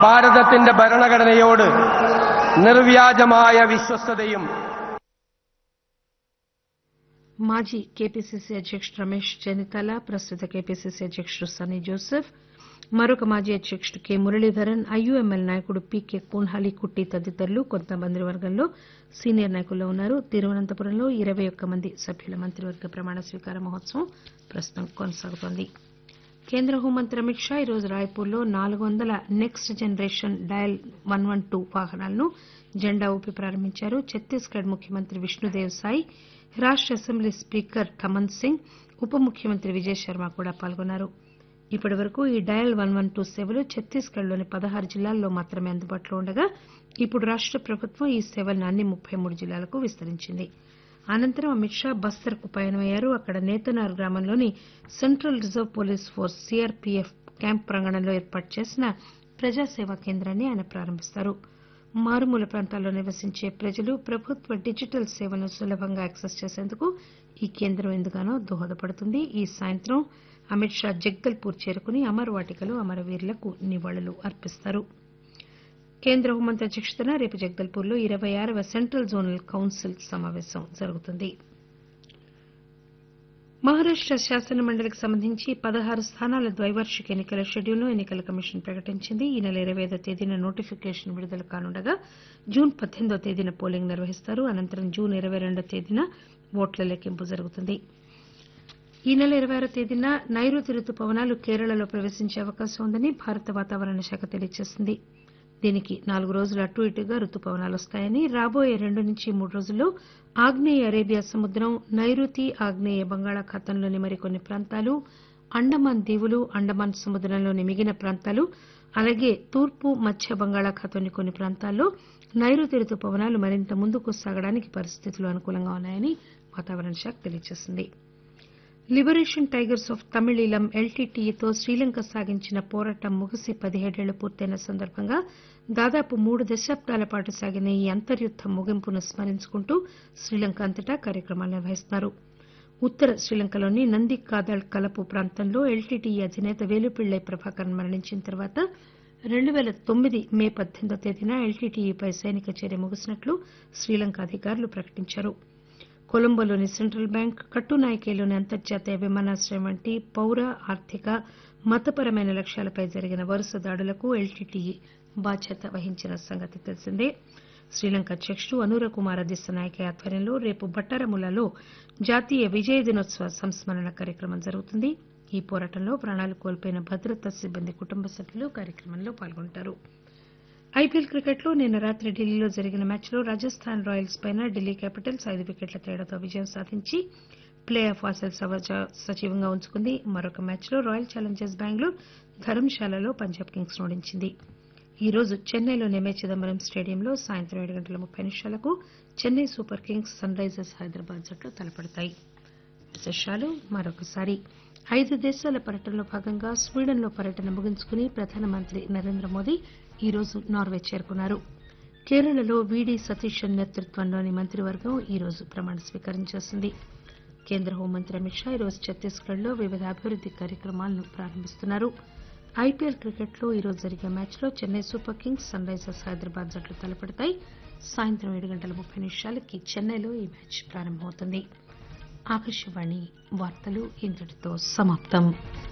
ഭാരതത്തിന്റെ ഭരണഘടനയോട് നിർവ്യാജമായ വിശ്വസ്തതയും మాజీ కేపీసీసీ అధ్యక్షుడు రమేష్ చెన్నితల ప్రస్తుత కేపీసీసీ అధ్యక్షుడు సన్నీ జోసెఫ్ మరొక మాజీ అధ్యక్షుడు కె మురళీధరన్ ఐయూఎంఎల్ నాయకుడు పీకే పూన్హాలి కుట్టి తదితరులు కొంత మంత్రివర్గంలో సీనియర్ నాయకుల్లో ఉన్నారు తిరువనంతపురంలో ఇరవై ఒక్క మంది సభ్యుల మంత్రివర్గ ప్రమాణ స్వీకార మహోత్సవం ప్రస్తుతం కొనసాగుతోంది కేంద్ర హోంమంత్రి అమిత్ షా ఈరోజు రాయ్పూర్లో నాలుగు వందల next generation dial one one two వాహనాలను జెండా ఊపి ప్రారంభించారు ఛత్తీస్గఢ్ ముఖ్యమంత్రి విష్ణుదేవ్ సాయి రాష్ట అసెంబ్లీ స్పీకర్ ఖమన్ సింగ్ ఉప ముఖ్యమంత్రి విజయ్ శర్మ కూడా పాల్గొన్నారు ఇప్పటి వరకు ఈ డయల్ వన్ వన్ టూ సేవలు ఛత్తీస్గఢ్లోని పదహారు జిల్లాల్లో మాత్రమే అందుబాటులో ఉండగా ఇప్పుడు రాష్ట ప్రభుత్వం ఈ సేవలను అన్ని ముప్పై మూడు జిల్లాలకు విస్తరించింది అనంతరం అమిత్ షా బస్తర్ కు పయనమయ్యారు అక్కడ నేతనార్ గ్రామంలోని central reserve police force CRPF camp ప్రాంగణంలో ఏర్పాటు చేసిన ప్రజాసేవా కేంద్రాన్ని ఆయన ప్రారంభిస్తారు మారుమూల ప్రాంతాల్లో నివసించే ప్రజలు ప్రభుత్వ డిజిటల్ సేవలను సులభంగా యాక్సెస్ చేసేందుకు ఈ కేంద్రం ఎంతగానో దోహదపడుతుంది ఈ సాయంత్రం అమిత్ షా జగదల్పూర్ చేరుకుని అమర్ వాటికలో అమరవీరులకు నివాళులు అర్పిస్తారు కేంద్ర హోంమంత్రి అధ్యక్షతన రేపు జగదల్పూర్లో ఇరవై ఆరవ సెంట్రల్ జోనల్ కౌన్సిల్ సమావేశం జరుగుతుంది మహారాష్ట శాసన మండలికి సంబంధించి పదహారు స్థానాల ద్వైవార్షిక ఎన్నికల షెడ్యూల్ను ఎన్నికల కమిషన్ ప్రకటించింది ఈ నెల ఇరవై ఐదో తేదీన నోటిఫికేషన్ విడుదల కానుండగా జూన్ పద్దెనిమిదో తేదీన పోలింగ్ నిర్వహిస్తారు అనంతరం జూన్ ఇరవై రెండో తేదీన ఓట్ల లెక్కింపు జరుగుతుంది ఈ నెల ఇరవై ఆరో తేదీన నైరుతి రుతుపవనాలు కేరళలో ప్రవేశించే అవకాశం ఉందని భారత వాతావరణ శాఖ తెలియజేసింది దీనికి నాలుగు రోజులు అటు ఇటుగా రుతుపవనాలు వస్తాయని రాబోయే రెండు నుంచి మూడు రోజుల్లో ఆగ్నేయ అరేబియా సముద్రం నైరుతి ఆగ్నేయ బంగాళాఖాతంలోని మరికొన్ని ప్రాంతాలు అండమాన్ దీవులు అండమాన్ సముద్రంలోని మిగిలిన ప్రాంతాలు అలాగే తూర్పు మధ్య బంగాళాఖాతంలోని కొన్ని ప్రాంతాల్లో నైరుతి రుతుపవనాలు మరింత ముందుకు సాగడానికి పరిస్థితులు అనుకూలంగా ఉన్నాయని వాతావరణ శాఖ తెలియజేసింది లిబరేషన్ టైగర్స్ ఆఫ్ తమిళీలం ఎల్టీటీఈతో శ్రీలంక సాగించిన పోరాటం ముగిసి పదిహేడేళ్లు పూర్తయిన సందర్భంగా దాదాపు మూడు దశాబ్దాల పాటు సాగిన ఈ అంతర్యుద్దం ముగింపును స్మరించుకుంటూ శ్రీలంక అంతటా కార్యక్రమాలు నిర్వహిస్తున్నారు ఉత్తర శ్రీలంకలోని నంది కాదళ్ కలపు ప్రాంతంలో ఎల్టీటీఈ అధినేత వేలుపిళ్లై ప్రభాకరన్ మరణించిన తర్వాత రెండు పేల తొమ్మిది మే పద్దెనిమిదో తేదీన ఎల్టీటీఈపై సైనిక చర్య ముగిసినట్లు శ్రీలంక అధికారులు ప్రకటించారు కొలంబోలోని సెంట్రల్ బ్యాంక్ కట్టునాయకేలోని అంతర్జాతీయ విమానాశ్రయం వంటి పౌర ఆర్థిక మతపరమైన లక్ష్యాలపై జరిగిన వరుస దాడులకు ఎల్టీటీఈ బాధ్యత వహించిన సంగతి తెలిసిందే శ్రీలంక అధ్యకుడు అనూర కుమార దిశనాయకే ఆధ్వర్యంలో రేపు బట్టారములలో జాతీయ విజయ దినోత్సవ సంస్మరణ కార్యక్రమం జరుగుతుంది ఈ పోరాటంలో ప్రాణాలు కోల్పోయిన భద్రతా సిబ్బంది కుటుంబ సభ్యులు కార్యక్రమంలో పాల్గొంటారు ఐపీఎల్ క్రికెట్లో నిన్న రాత్రి ఢిల్లీలో జరిగిన మ్యాచ్లో రాజస్థాన్ రాయల్స్ పైన ఢిల్లీ క్యాపిటల్స్ ఐదు వికెట్ల తేడాతో విజయం సాధించి ప్లే ఆఫ్ ఆశలు సవజ- సజీవంగా ఉంచుకుంది మరొక మ్యాచ్లో రాయల్ ఛాలెంజర్స్ బెంగళూరు ధర్మశాలలో పంజాబ్ కింగ్స్ ఓడించింది ఈ రోజు చెన్నైలోని ఎంఏ చిదంబరం స్టేడియంలో సాయంత్రం ఏడు గంటల ముప్పై నిమిషాలకు Chennai super kings sunrisers Hyderabad జట్లు తలపడతాయి విశేషాలు మరొకసారి ఐదు దేశాల పర్యటనలో భాగంగా స్వీడన్లో పర్యటన ముగించుకుని ప్రధానమంత్రి నరేంద్ర మోదీ ఈ రోజు నార్వే చేరుకున్నారు కేరళలో వీడి సతీశన్ నేతృత్వంలోని మంత్రివర్గం ఈ రోజు ప్రమాణ స్వీకారం చేసింది కేంద్ర హోంమంత్రి అమిత్ షా ఈరోజు ఛత్తీస్గఢ్లో వివిధ అభివృద్ది కార్యక్రమాలను ప్రారంభిస్తున్నారు ఐపీఎల్ క్రికెట్లో ఈరోజు జరిగే మ్యాచ్లో Chennai super kings sunrisers Hyderabad జట్లు తలపడతాయి సాయంత్రం ఏడు గంటల ముప్పై నిమిషాలకి చెన్నైలో ఈ మ్యాచ్ ప్రారంభమవుతుంది ఆకాశవాణి వార్తలు ఇంతటితో సమాప్తం